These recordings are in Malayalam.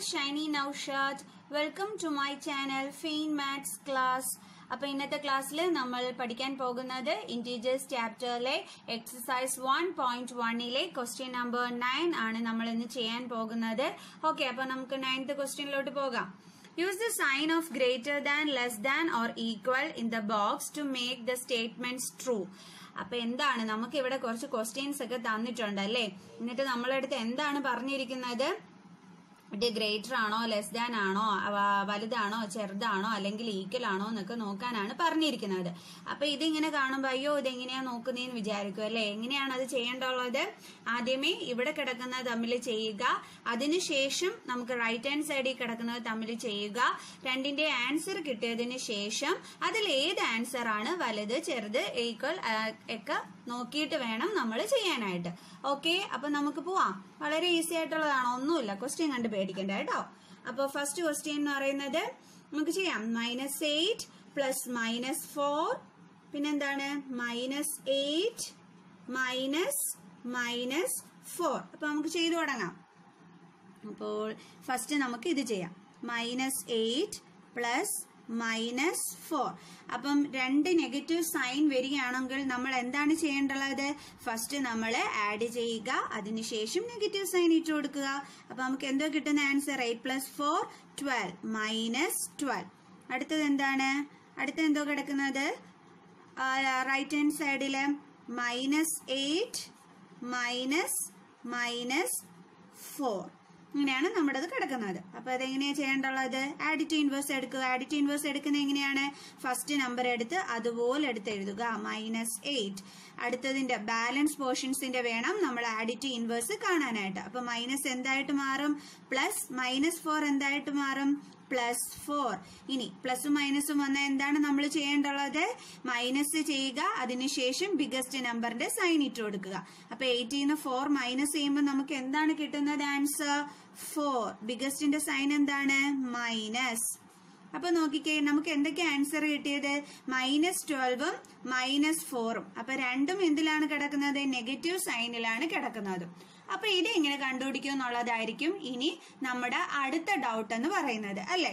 Shiny Noushad welcome to my channel fine maths class അപ്പൊ ഇന്നത്തെ ക്ലാസ്സിൽ നമ്മൾ പഠിക്കാൻ പോകുന്നത് ഇന്റീജേഴ്സ് ചാപ്റ്ററിലെ എക്സസൈസ് വൺ പോയിന്റ് വണ്ണിലെ ക്വസ്റ്റ്യൻ നമ്പർ നയൻ ആണ് നമ്മൾ ഇന്ന് ചെയ്യാൻ പോകുന്നത് ഓക്കെ അപ്പൊ നമുക്ക് നയൻത് ക്വസ്റ്റ്യനിലോട്ട് പോകാം use the sign of greater than less than or equal in the box to make the statements true അപ്പൊ എന്താണ് നമുക്ക് ഇവിടെ കുറച്ച് ക്വസ്റ്റ്യൻസ് ഒക്കെ തന്നിട്ടുണ്ട് അല്ലേ എന്നിട്ട് നമ്മളടുത്ത് എന്താണ് പറഞ്ഞിരിക്കുന്നത് ഇത് ഗ്രേറ്റർ ആണോ ലെസ് ദാൻ ആണോ അവ- വലുതാണോ ചെറുതാണോ അല്ലെങ്കിൽ ഈക്വൽ ആണോ എന്നൊക്കെ നോക്കാനാണ് പറഞ്ഞിരിക്കുന്നത് അപ്പൊ ഇതിങ്ങനെ കാണുമ്പോ അയ്യോ ഇതെങ്ങനെയാ നോക്കുന്നതെന്ന് വിചാരിക്കും അല്ലെ എങ്ങനെയാണ് അത് ചെയ്യേണ്ടുള്ളത് ആദ്യമേ ഇവിടെ കിടക്കുന്നത് തമ്മിൽ ചെയ്യുക അതിനുശേഷം നമുക്ക് റൈറ്റ് ഹാൻഡ് സൈഡിൽ കിടക്കുന്നത് തമ്മിൽ ചെയ്യുക രണ്ടിന്റെ ആൻസർ കിട്ടിയതിന് ശേഷം അതിൽ ഏത് ആൻസർ ആണ് വലുത് ചെറുത് ഈക്വൽ ഒക്കെ നോക്കിയിട്ട് വേണം നമ്മൾ ചെയ്യാനായിട്ട് ഓക്കെ അപ്പൊ നമുക്ക് പോവാം വളരെ ഈസി ആയിട്ടുള്ളതാണ് ഒന്നുമില്ല ക്വസ്റ്റ്യൻ കണ്ട് പേടിക്കണ്ട കേട്ടോ അപ്പൊ ഫസ്റ്റ് ക്വസ്റ്റ്യൻ എന്ന് പറയുന്നത് നമുക്ക് ചെയ്യാം minus eight plus minus four പിന്നെന്താണ് minus eight minus minus four അപ്പൊ നമുക്ക് ചെയ്തു തുടങ്ങാം അപ്പോൾ ഫസ്റ്റ് നമുക്ക് ഇത് ചെയ്യാം minus eight plus minus four അപ്പം രണ്ട് നെഗറ്റീവ് സൈൻ വരികയാണെങ്കിൽ നമ്മൾ എന്താണ് ചെയ്യേണ്ടത് ഫസ്റ്റ് നമ്മൾ ആഡ് ചെയ്യുക അതിനുശേഷം നെഗറ്റീവ് സൈൻ ഇട്ട് കൊടുക്കുക അപ്പൊ നമുക്ക് എന്തോ കിട്ടുന്ന answer eight plus four twelve minus twelve അടുത്തത് എന്താണ് അടുത്ത എന്തോ കിടക്കുന്നത് റൈറ്റ് ഹാൻഡ് സൈഡില് minus eight minus minus four ഇങ്ങനെയാണ് നമ്മുടെ അത് കിടക്കുന്നത് അപ്പൊ അതെങ്ങനെയാ ചെയ്യേണ്ടുള്ളത് ആഡിറ്റ് ഇൻവേഴ്സ് എടുക്കുക ആഡിറ്റ് ഇൻവേഴ്സ് എടുക്കുന്നത് എങ്ങനെയാണ് ഫസ്റ്റ് നമ്പർ എടുത്ത് അതുപോലെ എടുത്ത് എഴുതുക മൈനസ് എയ്റ്റ് അടുത്തതിന്റെ ബാലൻസ് പോർഷൻസിന്റെ വേണം നമ്മൾ ആഡിറ്റ് ഇൻവേഴ്സ് കാണാനായിട്ട് അപ്പൊ മൈനസ് എന്തായിട്ട് മാറും പ്ലസ് മൈനസ് ഫോർ എന്തായിട്ട് മാറും പ്ലസ് ഫോർ ഇനി പ്ലസും മൈനസും വന്നാൽ എന്താണ് നമ്മൾ ചെയ്യേണ്ടുള്ളത് മൈനസ് ചെയ്യുക അതിനുശേഷം ബിഗസ്റ്റ് നമ്പറിന്റെ സൈൻ ഇട്ട് കൊടുക്കുക അപ്പൊ എയ്റ്റീന്ന് ഫോർ മൈനസ് ചെയ്യുമ്പോൾ നമുക്ക് എന്താണ് കിട്ടുന്നത് ആൻസർ ഫോർ ബിഗസ്റ്റിന്റെ സൈൻ എന്താണ് മൈനസ് അപ്പൊ നോക്കിക്കേ നമുക്ക് എന്തൊക്കെ ആൻസർ കിട്ടിയത് മൈനസ് ട്വൽവും മൈനസ് ഫോറും അപ്പൊ രണ്ടും എന്തിലാണ് കിടക്കുന്നത് നെഗറ്റീവ് സൈനിലാണ് കിടക്കുന്നത് അപ്പൊ ഇത് എങ്ങനെ കണ്ടുപിടിക്കും എന്നുള്ളതായിരിക്കും ഇനി നമ്മുടെ അടുത്ത ഡൗട്ട് എന്ന് പറയുന്നത് അല്ലേ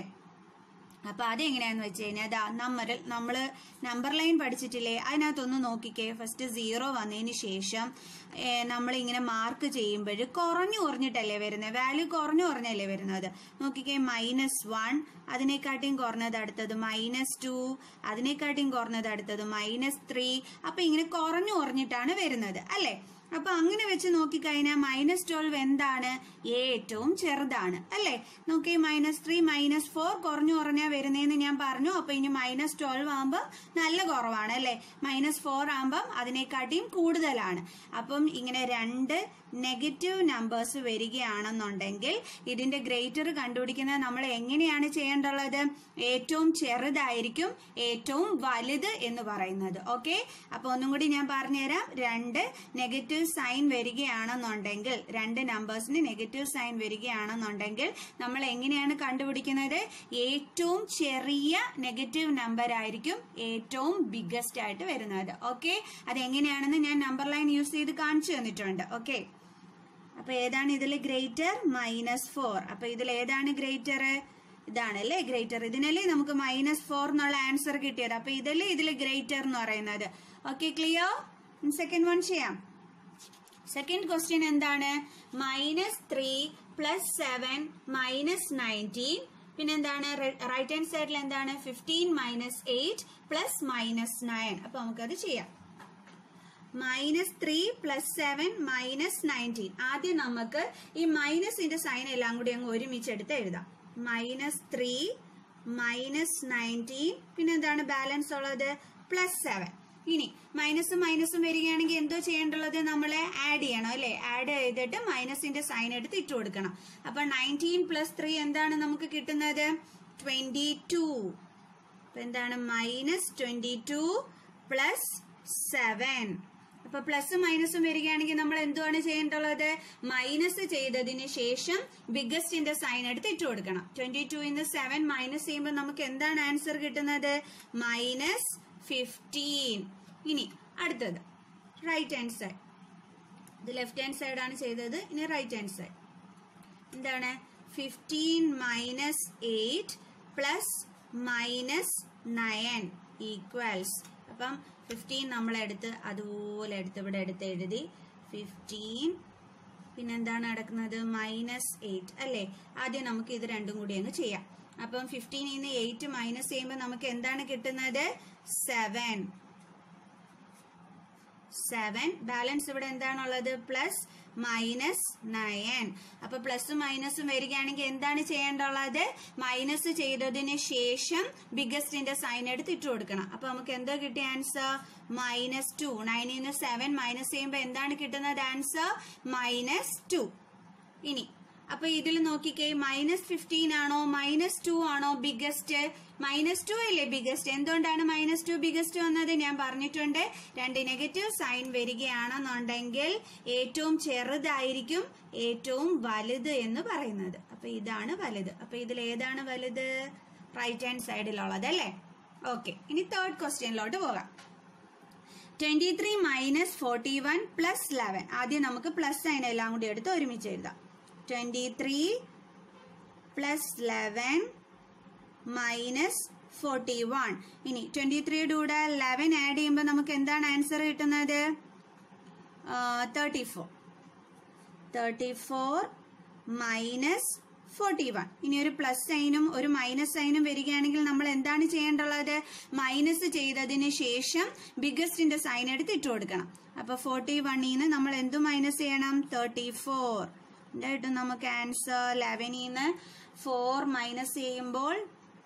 അപ്പൊ അതെങ്ങനെയാന്ന് വെച്ച് കഴിഞ്ഞാൽ അതാ നമ്മൾ നമ്മള് നമ്പർ ലൈൻ പഠിച്ചിട്ടില്ലേ അതിനകത്തൊന്ന് നോക്കിക്കേ ഫസ്റ്റ് സീറോ വന്നതിന് ശേഷം നമ്മൾ ഇങ്ങനെ മാർക്ക് ചെയ്യുമ്പോൾ കുറഞ്ഞു കുറഞ്ഞിട്ടല്ലേ വരുന്നത് വാല്യൂ കുറഞ്ഞു കുറഞ്ഞല്ലേ വരുന്നത് നോക്കിക്കേ മൈനസ് വൺ അതിനെക്കാട്ടിയും കുറഞ്ഞത് അടുത്തത് മൈനസ് ടു അതിനെക്കാട്ടിയും കുറഞ്ഞത് അടുത്തത് മൈനസ് ത്രീ അപ്പൊ ഇങ്ങനെ കുറഞ്ഞു കുറഞ്ഞിട്ടാണ് വരുന്നത് അല്ലേ അപ്പൊ അങ്ങനെ വെച്ച് നോക്കിക്കഴിഞ്ഞാൽ മൈനസ് ട്വൽവ് എന്താണ് ഏറ്റവും ചെറുതാണ് അല്ലേ നോക്കി മൈനസ് ത്രീ മൈനസ് ഫോർ കുറഞ്ഞു കുറഞ്ഞാ വരുന്നതെന്ന് ഞാൻ പറഞ്ഞു അപ്പൊ ഇനി മൈനസ് ട്വൽവ് ആകുമ്പോൾ നല്ല കുറവാണ് അല്ലേ മൈനസ് ഫോർ ആകുമ്പം അതിനെക്കാട്ടിയും കൂടുതലാണ് അപ്പം ഇങ്ങനെ രണ്ട് നെഗറ്റീവ് നമ്പേഴ്സ് വരികയാണെന്നുണ്ടെങ്കിൽ ഇതിന്റെ ഗ്രേറ്റർ കണ്ടുപിടിക്കുന്നത് നമ്മൾ എങ്ങനെയാണ് ചെയ്യേണ്ടുള്ളത് ഏറ്റവും ചെറുതായിരിക്കും ഏറ്റവും വലുത് എന്ന് പറയുന്നത് ഓക്കെ അപ്പൊ ഒന്നും കൂടി ഞാൻ പറഞ്ഞുതരാം രണ്ട് നെഗറ്റീവ് സൈൻ വരികയാണെന്നുണ്ടെങ്കിൽ രണ്ട് നമ്പേഴ്സിന് നെഗറ്റീവ് സൈൻ വരികയാണെന്നുണ്ടെങ്കിൽ നമ്മൾ എങ്ങനെയാണ് കണ്ടുപിടിക്കുന്നത് ഏറ്റവും ചെറിയ നെഗറ്റീവ് നമ്പർ ആയിരിക്കും ഏറ്റവും ബിഗസ്റ്റ് ആയിട്ട് വരുന്നത് ഓക്കെ അത് എങ്ങനെയാണെന്ന് ഞാൻ നമ്പർ ലൈൻ യൂസ് ചെയ്ത് കാണിച്ചു തന്നിട്ടുണ്ട് ഓക്കെ അപ്പൊ ഏതാണ് ഇതിൽ ഗ്രേറ്റർ മൈനസ് ഫോർ അപ്പൊ ഇതിൽ ഏതാണ് ഗ്രേറ്റർ ഇതാണ് അല്ലേ ഗ്രേറ്റർ ഇതിനല്ലേ നമുക്ക് മൈനസ് ഫോർ എന്നുള്ള ആൻസർ കിട്ടിയത് അപ്പൊ ഇതല്ലേ ഇതിൽ ഗ്രേറ്റർ എന്ന് പറയുന്നത് ഓക്കെ ക്ലിയർ സെക്കൻഡ് വൺ ചെയ്യാം സെക്കൻഡ് ക്വസ്റ്റ്യൻ എന്താണ് minus three plus seven minus nineteen പിന്നെന്താണ് റൈറ്റ് ഹാൻഡ് സൈഡിൽ എന്താണ് fifteen minus eight plus minus nine അപ്പൊ നമുക്കത് ചെയ്യാം minus three plus seven minus nineteen ആദ്യം നമുക്ക് ഈ മൈനസിന്റെ സൈൻ എല്ലാം കൂടി അങ്ങ് ഒരുമിച്ചെടുത്ത് എഴുതാം മൈനസ് ത്രീ മൈനസ് നയൻറ്റീൻ പിന്നെ എന്താണ് ബാലൻസ് ഉള്ളത് പ്ലസ് സെവൻ ഇനി മൈനസും മൈനസും വരികയാണെങ്കിൽ എന്തോ ചെയ്യേണ്ടുള്ളത് നമ്മളെ ആഡ് ചെയ്യണം അല്ലെ ആഡ് ചെയ്തിട്ട് മൈനസിന്റെ സൈൻ എടുത്ത് ഇട്ട് കൊടുക്കണം അപ്പൊ നയൻറ്റീൻ പ്ലസ് ത്രീ എന്താണ് നമുക്ക് കിട്ടുന്നത് ട്വന്റി ടു അപ്പൊ എന്താണ് minus twenty two plus seven അപ്പൊ പ്ലസും മൈനസും വരികയാണെങ്കിൽ നമ്മൾ എന്തുവാണ് ചെയ്യേണ്ടുള്ളത് മൈനസ് ചെയ്തതിന് ശേഷം ബിഗസ്റ്റിന്റെ സൈൻ എടുത്ത് ഇട്ട് കൊടുക്കണം ട്വന്റി ടു ഇന്ന് സെവൻ മൈനസ് ചെയ്യുമ്പോൾ നമുക്ക് എന്താണ് ആൻസർ കിട്ടുന്നത് മൈനസ് ഫിഫ്റ്റീൻ ഇനി അടുത്തത് റൈറ്റ് ഹാൻഡ് സൈഡ് ഇത് ലെഫ്റ്റ് ഹാൻഡ് സൈഡ് ആണ് ചെയ്തത് ഇനി റൈറ്റ് ഹാൻഡ് സൈഡ് എന്താണ് fifteen minus eight plus minus nine equals അപ്പം ഫിഫ്റ്റീൻ നമ്മളെടുത്ത് അതുപോലെ എടുത്ത് ഇവിടെ എടുത്ത് എഴുതി ഫിഫ്റ്റീൻ പിന്നെന്താണ് നടക്കുന്നത് മൈനസ് എയ്റ്റ് അല്ലേ ആദ്യം നമുക്ക് ഇത് രണ്ടും കൂടി അങ്ങ് ചെയ്യാം അപ്പം ഫിഫ്റ്റീനിൽ നിന്ന് എയ്റ്റ് മൈനസ് ചെയ്യുമ്പോൾ നമുക്ക് എന്താണ് കിട്ടുന്നത് സെവൻ സെവൻ ബാലൻസ് ഇവിടെ എന്താണുള്ളത് പ്ലസ് മൈനസ് നയൻ അപ്പൊ പ്ലസും മൈനസും വരികയാണെങ്കിൽ എന്താണ് ചെയ്യേണ്ടുള്ളത് മൈനസ് ചെയ്തതിന് ശേഷം ബിഗസ്റ്റിന്റെ സൈൻ എടുത്ത് ഇട്ട് കൊടുക്കണം അപ്പൊ നമുക്ക് എന്തോ കിട്ടിയ ആൻസർ മൈനസ് ടു നയനിൽ നിന്ന് സെവൻ മൈനസ് ചെയ്യുമ്പോൾ എന്താണ് കിട്ടുന്നത് ആൻസർ മൈനസ് ടു ഇനി അപ്പൊ ഇതിൽ നോക്കിക്കേ മൈനസ് ഫിഫ്റ്റീൻ ആണോ മൈനസ് ടു ആണോ ബിഗസ്റ്റ് മൈനസ് ടു അല്ലേ ബിഗസ്റ്റ് എന്തുകൊണ്ടാണ് മൈനസ് ടു ബിഗസ്റ്റ് വന്നത് ഞാൻ പറഞ്ഞിട്ടുണ്ട് രണ്ട് നെഗറ്റീവ് സൈൻ വരികയാണെന്നുണ്ടെങ്കിൽ ഏറ്റവും ചെറുതായിരിക്കും ഏറ്റവും വലുത് എന്ന് പറയുന്നത് അപ്പൊ ഇതാണ് വലുത് അപ്പൊ ഇതിൽ ഏതാണ് വലുത് റൈറ്റ് ഹാൻഡ് സൈഡിലുള്ളത് അല്ലേ ഓക്കെ ഇനി തേർഡ് ക്വസ്റ്റ്യനിലോട്ട് പോകാം twenty three minus forty one plus eleven ആദ്യം നമുക്ക് പ്ലസ് സൈൻ എല്ലാം കൂടി എടുത്ത് ഒരുമിച്ച് എഴുതാം twenty three plus eleven minus forty one ഇനി ട്വന്റി ത്രീയുടെ കൂടെ ലെവൻ ആഡ് ചെയ്യുമ്പോൾ നമുക്ക് എന്താണ് ആൻസർ കിട്ടുന്നത് thirty four thirty four minus forty one ഇനി ഒരു പ്ലസ് സൈനും ഒരു മൈനസ് സൈനും വരികയാണെങ്കിൽ നമ്മൾ എന്താണ് ചെയ്യേണ്ടുള്ളത് മൈനസ് ചെയ്തതിന് ശേഷം ബിഗസ്റ്റിന്റെ സൈൻ എടുത്ത് ഇട്ട് കൊടുക്കണം അപ്പൊ ഫോർട്ടി വണ്ണിൽ നിന്ന് നമ്മൾ എന്തു മൈനസ് ചെയ്യണം തേർട്ടി ഫോർ കിട്ടും നമുക്ക് ആൻസർ ലെവനിൽ നിന്ന് ഫോർ മൈനസ് ചെയ്യുമ്പോൾ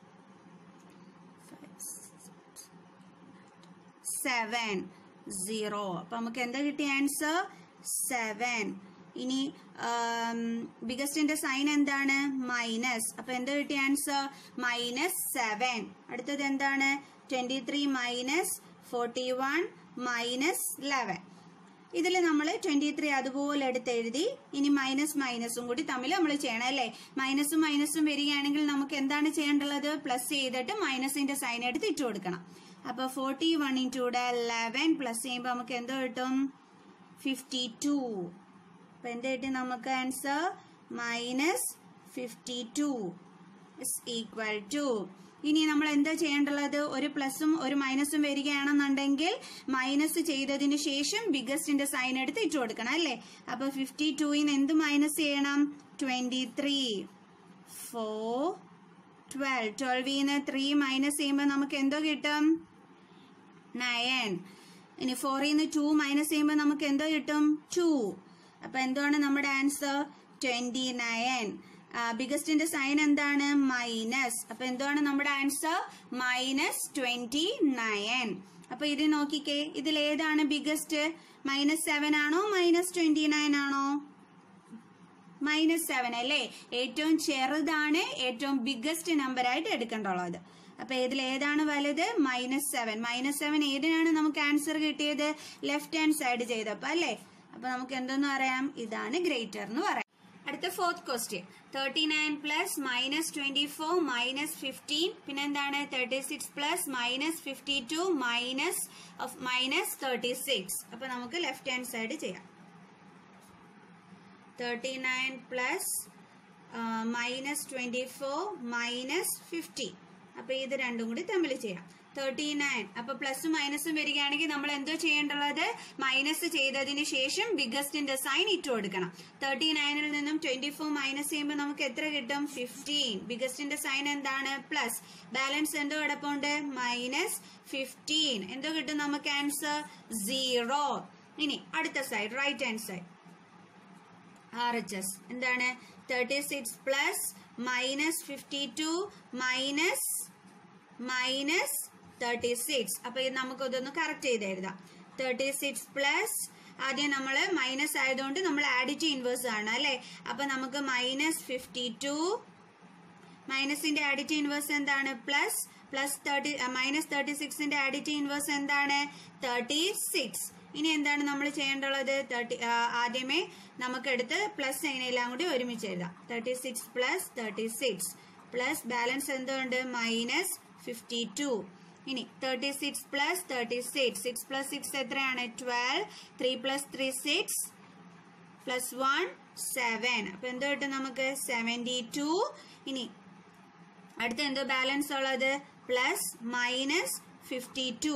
സെവൻ സീറോ അപ്പൊ നമുക്ക് എന്താ കിട്ടിയ ആൻസർ സെവൻ ഇനി ബിഗസ്റ്റിന്റെ സൈൻ എന്താണ് മൈനസ് അപ്പൊ എന്താ കിട്ടിയ ആൻസർ മൈനസ് സെവൻ അടുത്തത് എന്താണ് twenty three minus forty one minus eleven ഇതിൽ നമ്മൾ ട്വന്റി ത്രീ അതുപോലെ എടുത്ത് എഴുതി ഇനി മൈനസ് മൈനസും കൂടി തമ്മിൽ നമ്മൾ ചെയ്യണം അല്ലേ മൈനസും മൈനസും വരികയാണെങ്കിൽ നമുക്ക് എന്താണ് ചെയ്യേണ്ടത് പ്ലസ് ചെയ്തിട്ട് മൈനസിന്റെ സൈൻ എടുത്ത് ഇട്ട് കൊടുക്കണം അപ്പൊ ഫോർട്ടി വൺ ഇൻറ്റൂടെ ലെവൻ പ്ലസ് ചെയ്യുമ്പോൾ നമുക്ക് എന്തോ കിട്ടും ഫിഫ്റ്റി ടു അപ്പൊ എന്ത് കിട്ടി നമുക്ക് answer minus fifty two is equal to ഇനി നമ്മൾ എന്താ ചെയ്യേണ്ടുള്ളത് ഒരു പ്ലസും ഒരു മൈനസും വരികയാണെന്നുണ്ടെങ്കിൽ മൈനസ് ചെയ്തതിന് ശേഷം ബിഗസ്റ്റിന്റെ സൈൻ എടുത്ത് ഇട്ട് കൊടുക്കണം അല്ലേ അപ്പൊ ഫിഫ്റ്റി ടൂയിന്ന് എന്ത് മൈനസ് ചെയ്യണം ട്വന്റി ത്രീ ഫോർ ട്വൽവ് ട്വൽവിൽ നിന്ന് ത്രീ മൈനസ് ചെയ്യുമ്പോൾ നമുക്ക് എന്തോ കിട്ടും നയൻ ഇനി ഫോറിൽ നിന്ന് ടു മൈനസ് ചെയ്യുമ്പോൾ നമുക്ക് എന്തോ കിട്ടും ടു അപ്പൊ എന്താണ് നമ്മുടെ ആൻസർ ട്വന്റി നയൻ ബിഗസ്റ്റിന്റെ സൈൻ എന്താണ് മൈനസ് അപ്പൊ എന്താണ് നമ്മുടെ ആൻസർ മൈനസ് ട്വന്റി നയൻ അപ്പൊ ഇത് നോക്കിക്കേ ഇതിൽ ഏതാണ് ബിഗസ്റ്റ് മൈനസ് സെവൻ ആണോ മൈനസ് ട്വന്റി നയൻ ആണോ മൈനസ് സെവൻ അല്ലേ ഏറ്റവും ചെറുതാണ് ഏറ്റവും ബിഗസ്റ്റ് നമ്പർ ആയിട്ട് എടുക്കേണ്ടുള്ളത് അപ്പൊ ഇതിൽ ഏതാണ് വലുത് മൈനസ് സെവൻ മൈനസ് സെവൻ ഏതിനാണ് നമുക്ക് ആൻസർ കിട്ടിയത് ലെഫ്റ്റ് ഹാൻഡ് സൈഡ് ചെയ്തപ്പോ അല്ലേ അപ്പൊ നമുക്ക് എന്തെന്ന് പറയാം ഇതാണ് ഗ്രേറ്റർ എന്ന് പറയാം അടുത്ത fourth question thirty nine plus minus twenty four minus fifteen പിന്നെ എന്താണ് thirty six plus minus fifty two minus minus thirty six അപ്പൊ നമുക്ക് ലെഫ്റ്റ് ഹാൻഡ് സൈഡ് ചെയ്യാം thirty nine plus minus twenty four minus fifty അപ്പൊ ഇത് രണ്ടും കൂടി തമ്മിൽ ചെയ്യാം തേർട്ടി നയൻ അപ്പൊ പ്ലസും മൈനസും വരികയാണെങ്കിൽ നമ്മൾ എന്തോ ചെയ്യേണ്ടുള്ളത് മൈനസ് ചെയ്തതിന് ശേഷം ബിഗസ്റ്റിന്റെ സൈൻ ഇട്ട് കൊടുക്കണം തേർട്ടി നയനിൽ നിന്നും ട്വന്റി ഫോർ മൈനസ് ചെയ്യുമ്പോൾ നമുക്ക് എത്ര കിട്ടും ഫിഫ്റ്റീൻ ബിഗസ്റ്റിന്റെ സൈൻ എന്താണ് പ്ലസ് ബാലൻസ് എന്തോ കിടപ്പുണ്ട് മൈനസ് ഫിഫ്റ്റീൻ എന്തോ കിട്ടും നമുക്ക് ആൻസർ സീറോ ഇനി അടുത്ത side right hand side R H S എന്താണ് thirty six plus minus fifty two minus minus thirty six അപ്പൊ ഇത് നമുക്ക് ഇതൊന്ന് കറക്റ്റ് ചെയ്ത് എഴുതാം തേർട്ടി സിക്സ് പ്ലസ് ആദ്യം നമ്മൾ മൈനസ് ആയതുകൊണ്ട് നമ്മൾ ആഡിറ്റ് ഇൻവേഴ്സ് ആണ് അല്ലെ അപ്പൊ നമുക്ക് മൈനസ് ഫിഫ്റ്റി ടു മൈനസിന്റെ ആഡിറ്റ് ഇൻവേഴ്സ് എന്താണ് plus plus thirty minus thirty സിക്സിന്റെ ആഡിറ്റ് ഇൻവേഴ്സ് എന്താണ് തേർട്ടി സിക്സ് ഇനി എന്താണ് നമ്മൾ ചെയ്യേണ്ടുള്ളത് തേർട്ടി ആദ്യമേ നമുക്കെടുത്ത് പ്ലസ് സൈനെല്ലാം കൂടി ഒരുമിച്ച് എഴുതാം thirty six plus thirty six plus balance എന്തുകൊണ്ട് മൈനസ് ഫിഫ്റ്റി ടു ഇനി thirty six plus thirty six six plus six എത്രയാണ് twelve three plus three six plus one seven അപ്പൊ എന്തോ കിട്ടും നമുക്ക് സെവൻറ്റി ടു ഇനി അടുത്ത എന്തോ ബാലൻസ് ഉള്ളത് plus minus fifty two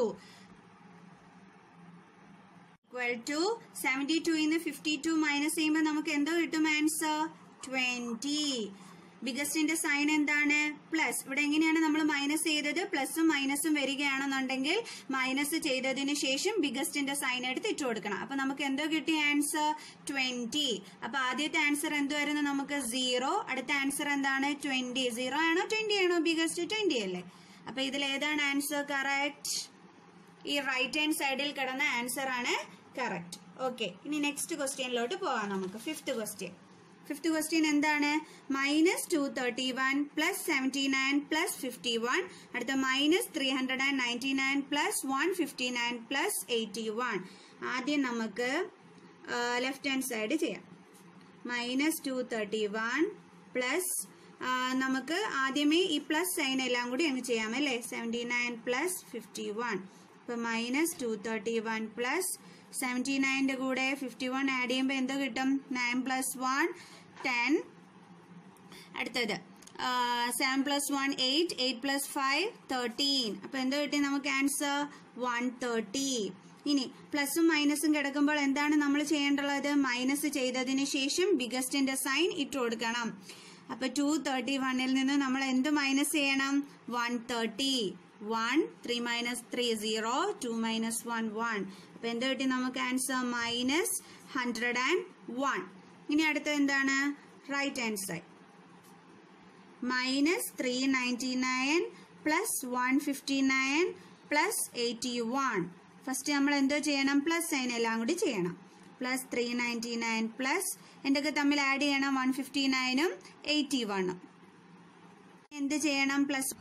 equal to seventy ടുന്ന് ഫിഫ്റ്റി ടു മൈനസ് ചെയ്യുമ്പോൾ നമുക്ക് എന്തോ കിട്ടും ആൻസർ ട്വന്റി ബിഗസ്റ്റിന്റെ സൈൻ എന്താണ് പ്ലസ് ഇവിടെ എങ്ങനെയാണ് നമ്മൾ മൈനസ് ചെയ്തത് പ്ലസും മൈനസും വരികയാണെന്നുണ്ടെങ്കിൽ മൈനസ് ചെയ്തതിന് ശേഷം ബിഗസ്റ്റിന്റെ സൈൻ എടുത്ത് ഇട്ട് കൊടുക്കണം അപ്പൊ നമുക്ക് എന്തോ കിട്ടിയ ആൻസർ ട്വന്റി അപ്പൊ ആദ്യത്തെ ആൻസർ എന്തുവായിരുന്നു നമുക്ക് സീറോ അടുത്ത ആൻസർ എന്താണ് ട്വന്റി സീറോ ആണോ ട്വന്റി ആണോ ബിഗസ്റ്റ് ട്വന്റി അല്ലേ അപ്പൊ ഇതിൽ ഏതാണ് ആൻസർ കറക്റ്റ് ഈ റൈറ്റ് ഹാൻഡ് സൈഡിൽ കിടന്ന ആൻസർ ആണ് കറക്റ്റ് ഓക്കെ ഇനി നെക്സ്റ്റ് ക്വസ്റ്റ്യനിലോട്ട് പോവാം നമുക്ക് ഫിഫ്ത്ത് ക്വസ്റ്റ്യൻ ഫിഫ്ത്ത് ക്വസ്റ്റ്യൻ എന്താണ് minus two thirty one plus seventy nine plus fifty one അടുത്ത minus three hundred and ninety nine plus one fifty nine plus eighty one ആദ്യം നമുക്ക് ലെഫ്റ്റ് ഹാൻഡ് സൈഡ് ചെയ്യാം minus two thirty one plus നമുക്ക് ആദ്യമേ ഈ പ്ലസ് സൈൻ എല്ലാം കൂടി അങ്ങ് ചെയ്യാം അല്ലേ seventy nine plus fifty one ഇപ്പൊ minus two thirty one plus seventy നയൻ്റെ കൂടെ ഫിഫ്റ്റി വൺ ആഡ് ചെയ്യുമ്പോൾ എന്തോ കിട്ടും നയൻ പ്ലസ് വൺ ടെൻ അടുത്തത് seven plus one eight eight plus five thirteen അപ്പൊ എന്തോ കിട്ടി നമുക്ക് ആൻസർ വൺ തേർട്ടി ഇനി പ്ലസും മൈനസും കിടക്കുമ്പോൾ എന്താണ് നമ്മൾ ചെയ്യേണ്ടുള്ളത് മൈനസ് ചെയ്തതിന് ശേഷം ബിഗസ്റ്റിന്റെ സൈൻ ഇട്ട് കൊടുക്കണം അപ്പൊ ടു തേർട്ടി വണ്ണിൽ നിന്ന് നമ്മൾ എന്ത് മൈനസ് ചെയ്യണം one thirty one three minus three zero two minus one one അപ്പൊ എന്ത് കിട്ടി നമുക്ക് answer minus hundred and one ഇനി അടുത്ത എന്താണ് right hand side minus three ninety nine plus one fifty nine plus eighty one first നമ്മൾ എന്തോ ചെയ്യണം പ്ലസ് സൈൻ എല്ലാം കൂടി ചെയ്യണം plus three ninety nine plus എന്തൊക്കെ തമ്മിൽ ആഡ് ചെയ്യണം വൺ ഫിഫ്റ്റി നയനും എയ്റ്റി വണ്ണും എന്ത് ചെയ്യണം പ്ലസ്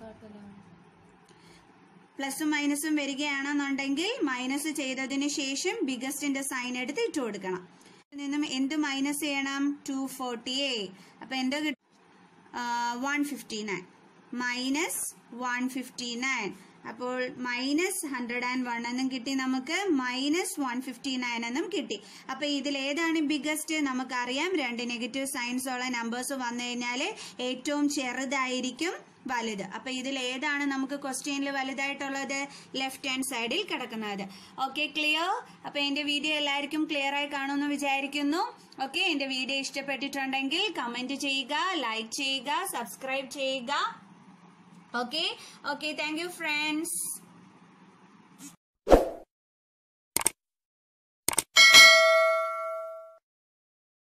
പ്ലസും മൈനസും വരികയാണെന്നുണ്ടെങ്കിൽ മൈനസ് ചെയ്തതിന് ശേഷം ബിഗസ്റ്റിന്റെ സൈൻ എടുത്ത് ഇട്ട് കൊടുക്കണം നിന്നും എന്ത് മൈനസ് ചെയ്യണം ടു ഫോർട്ടി എ അപ്പൊ എന്തോ കിട്ടും one fifty nine minus one fifty nine അപ്പോൾ മൈനസ് ഹൺഡ്രഡ് ആൻഡ് വൺ എന്നും കിട്ടി നമുക്ക് മൈനസ് വൺ ഫിഫ്റ്റി നയൻ എന്നും കിട്ടി അപ്പൊ ഇതിൽ ഏതാണ് ബിഗസ്റ്റ് നമുക്കറിയാം രണ്ട് നെഗറ്റീവ് സയൻസ് ഉള്ള നമ്പേഴ്സ് വന്നു കഴിഞ്ഞാൽ ഏറ്റവും ചെറുതായിരിക്കും വലുത് അപ്പൊ ഇതിൽ ഏതാണ് നമുക്ക് ക്വസ്റ്റ്യനിൽ വലുതായിട്ടുള്ളത് ലെഫ്റ്റ് ഹാൻഡ് സൈഡിൽ കിടക്കുന്നത് ഓക്കെ ക്ലിയർ അപ്പൊ എന്റെ വീഡിയോ എല്ലാവർക്കും ക്ലിയർ ആയി കാണുമെന്ന് വിചാരിക്കുന്നു ഓക്കെ എന്റെ വീഡിയോ ഇഷ്ടപ്പെട്ടിട്ടുണ്ടെങ്കിൽ കമന്റ് ചെയ്യുക ലൈക്ക് ചെയ്യുക സബ്സ്ക്രൈബ് ചെയ്യുക okay okay thank you friends